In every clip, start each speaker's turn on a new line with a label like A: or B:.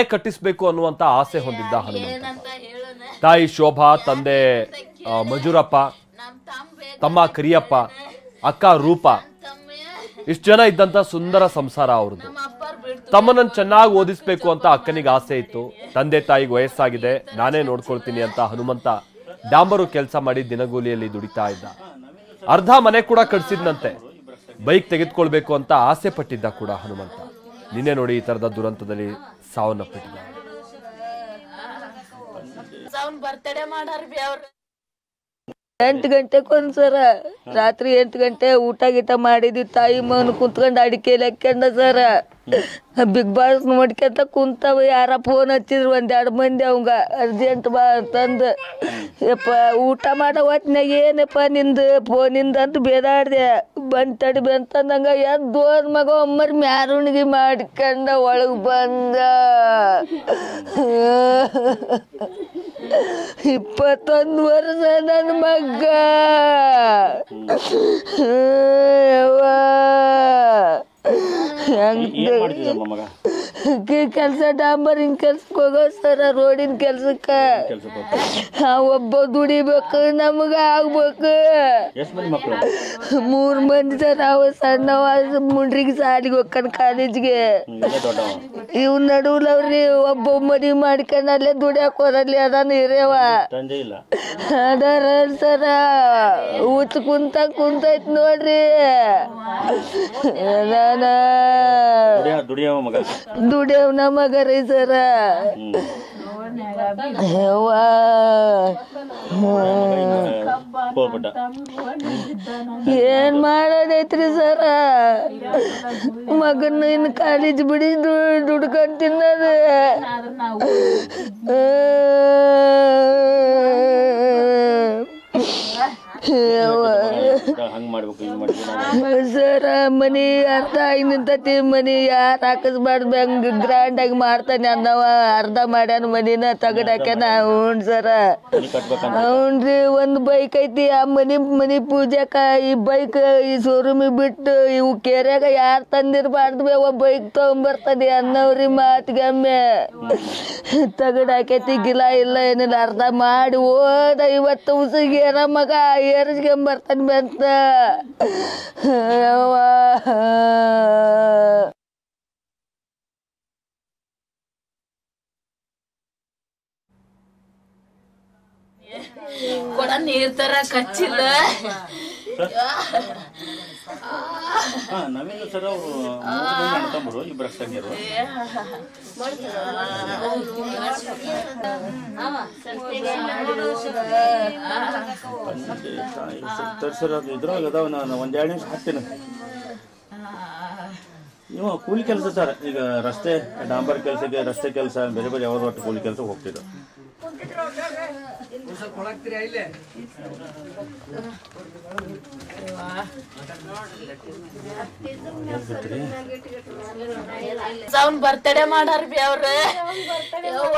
A: ಕಟ್ಟೆ ಕಟ್ಟಿಸ್ಬೇಕು ಅನ್ನುವಂತ ಆಸೆ ಹೊಂದಿದ್ದ ಹನುಮಂತ ತಾಯಿ ಶೋಭಾ ತಂದೆ ಆ, ಮಂಜುರಪ್ಪ ತಮ್ಮ ಕರಿಯಪ್ಪ ಅಕ್ಕ ರೂಪ ಇಷ್ಟು ಜನ ಇದ್ದಂತ ಸುಂದರ ಸಂಸಾರ ಅವ್ರದ್ದು ತಮ್ಮನನ್ನ ಚೆನ್ನಾಗಿ ಓದಿಸ್ಬೇಕು ಅಂತ ಅಕ್ಕನಿಗೆ ಆಸೆ ಇತ್ತು ತಂದೆ ತಾಯಿಗೆ ವಯಸ್ಸಾಗಿದೆ ನಾನೇ ನೋಡ್ಕೊಳ್ತೀನಿ ಅಂತ ಹನುಮಂತ ಡಾಂಬರು ಕೆಲಸ ಮಾಡಿ ದಿನಗೂಲಿಯಲ್ಲಿ ದುಡಿತಾ ಇದ್ದ ಅರ್ಧ ಮನೆ ಕೂಡ ಕಟ್ಸಿದ್ನಂತೆ ಬೈಕ್ ತೆಗೆದುಕೊಳ್ಬೇಕು ಅಂತ ಆಸೆ ಪಟ್ಟಿದ್ದ ಕೂಡ ಹನುಮಂತ ನಿನ್ನೆ ನೋಡಿ ಈ ತರದ ದುರಂತದಲ್ಲಿ ಸಾವನ್ನಪ್ಪಿಟ್ಟಿದ್ದಾರೆ
B: ಅವ್ನ್ ಬರ್ತಡೇ ಮಾಡಾರ ಬಿ ಅವ್ರ
C: ಎಂಟು ಗಂಟೆಗೆ ಒಂದ್ಸರ ರಾತ್ರಿ ಎಂಟು ಗಂಟೆ ಊಟ ಗೀಟ ಮಾಡಿದ್ವಿ ತಾಯಿ ಮಗನು ಕುಂತ್ಕೊಂಡು ಅಡಿಕೆ ಲೆಕ್ಕಂಡ ಸರ ಬಿಗ್ ಬಾಸ್ ನೋಡ್ಕೊಂತ ಕುಂತವ ಯಾರ ಫೋನ್ ಹಚ್ಚಿದ್ರು ಒಂದೆರಡು ಮಂದಿ ಅವಂಗ ಅರ್ಜೆಂಟ್ ಬಾ ಅಂತಂದು ಯಪ್ಪ ಊಟ ಮಾಡೋ ಹೊತ್ನಾಗ ಏನಪ್ಪ ನಿಂದು ಫೋನಿಂದ ಅಂತ ಬೇದಾಡ್ದೆ ಬಂದ್ ತಡಿ ಬಂತಂದಂಗ ಎದ್ದು ಹೋದ್ ಮಗ ಒಮ್ಮರ್ ಮ್ಯಾರುಣಿಗೆ ಮಾಡ್ಕೊಂಡ ಒಳಗ್ ಬಂದ ಇಪ್ಪತ್ತೊಂದು ವರ್ಷ ನನ್ನ ಮಗ್ಗ ಯವ್ವ. ಹೆಂಗ್
D: ಏನ್ ಮಾಡ್ತಿದ್ದಮ್ಮ ಮಗ
C: ಕೆಲಸ ಡಾಂಬರಿನ ಕೆಲ್ಸಕ್ಕೆ ಹೋಗೋ ಸರ ರೋಡಿನ ಕೆಲ್ಸಕ್ಕ
D: ಕೆಲ್ಸಕ್ಕೆ ಹೋಗ್ತಾನೆ
C: ಆ ಒಬ್ಬ ದುಡಿಬೇಕು ನಮಗ ಆಗ್ಬೇಕು
D: ಎಷ್ಟು ಮಂದಿ ಮಕ್ಕಳು
C: ಮೂರ್ ಮಂದಿ ಸರ್ ನಾವು ಸಣ್ಣವ ಮುಂಡ್ರಿಗೆ ಸಾಲಿಗೆ ಹೋಗ್ತಾನ ಕಾಲೇಜ್ಗೆ
D: ಇಲ್ಲೇ ದೊಡ್ಡವ
C: ಇವ್ ನಡುವ್ಲವ್ರಿ ಒಬ್ಬ ಮದಿ ಮಾಡ್ಕೊಂಡ್ ಅಲ್ಲೇ ದುಡಿಯಾಕ ಹೋದಲ್ಲಿ ಅದಾನ ಹಿರಿಯವ
D: ತಂದೆ ಇಲ್ಲ
C: ಅದಾರ ಸರ ಊಟ ಕುಂತ ಕುಂತೈತ್ ನೋಡ್ರಿ ಅದಾನ
D: ದುಡಿಯ ದುಡಿಯವ ಮಗ
C: ದುಡಿಯವ್ ನಮಗ ರೀ ಸರ
D: ಹ್ಮ್
C: ಯವ್ವ
D: ಹೋಗ್ಬಿಟ್ಟ
C: ಏನ್ ಮಾಡೋದೈತ್ರಿ ಸರ ಮಗನ ಇನ್ನು ಕಾಲೇಜ್ ಬಿಡಿ ದುಡ್ಕೊಂಡ್ ತಿನ್ನೋದು ಯವ್ವ.
D: ಹಂಗ್ ಮಾಡ್ಬೇಕು ಹಿಂಗ್ ಮಾಡ್ಬೇಕು
C: ಸರ ಮನಿ ಅರ್ಧ ಆಗಿ ನಿಂತತಿ ಮನಿ ಯಾರು ಹಾಕಿಸ್ಬಾರ್ದು ಹಂಗ ಗ್ರ್ಯಾಂಡ್ ಆಗಿ ಮಾಡ್ತಾನೆ ಅನ್ನವ ಅರ್ಧ ಮಾಡ್ಯಾನ ಮನಿನ ತಗಡಾಕ್ಯಾನ ಹ್ಞೂ ಸರ
D: ಮನೆ ಕಟ್ಬೇಕಂತ
C: ಹ್ಞೂನ್ರಿ ಒಂದ್ ಬೈಕ್ ಐತಿ ಆ ಮನಿ ಮನಿ ಪೂಜೆಕ ಈ ಬೈಕ್ ಈ ಶೋರೂಮಿಗೆ ಬಿಟ್ಟು ಇವು ಕೆರೆಯಾಗ ಯಾರು ತಂದಿರ್ಬಾರ್ದು ಬೇ ಒಬ್ಬ ಬೈಕ್ ತಗೊಂಬರ್ತಾನೆ ಅನ್ನವ್ರಿ ಮಾತಿಗೊಮ್ಮೆ ತಗಡ್ ಹಾಕೈತಿ ಗಿಲ ಇಲ್ಲ ಏನಿಲ್ಲ ಅರ್ಧ ಮಾಡಿ ಹೋದ ಇವತ್ತು ಉಸಿಗೆ ಏನ ಮಗ ಏರಿಸ್ಕೊಂಬರ್ತಾನೆ ಬಂತ ಯವ್ವ.
B: ಕೊಡ ನೀರ್ ತರ ಕಚ್ಚಿಲ್ಲ
D: ಹಾ ನವೀನ್ ಸರ್ ಅವರು ಮೂರು ಮಂದಿ ಅಣ್ಣ ತಮ್ಮರು ಇಬ್ಬರು ತಂಗಿಯರು ಸರ್ ಅದು ಇದ್ರೊಳಗೆ ಅದಾವ ನಾನು ಒಂದ್ ಎರಡು ನಿಮಿಷ ಹಾಕ್ತೀನಿ ನೀವು ಕೂಲಿ ಕೆಲಸ ಸರ್ ಈಗ ರಸ್ತೆ ಡಾಂಬರ್ ಕೆಲಸಕ್ಕೆ ರಸ್ತೆ ಕೆಲಸ ಬೇರೆ ಬೇರೆ ಯಾವ್ದು ಒಟ್ಟು ಕೂಲಿ ಕೆಲಸ ಹೋಗ್ತಿದ್ರು
B: ಅವ್ನ್ ಬರ್ತಡೇ ಮಾಡಾರ ಬಿ ಅವ್ರ ಯವ್ವ.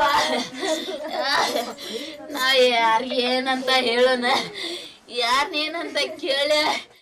B: ನಾ ಯಾರಿಗ್ ಏನಂತ ಹೇಳೋಣ ಯಾರ್ ಏನಂತ ಕೇಳಿ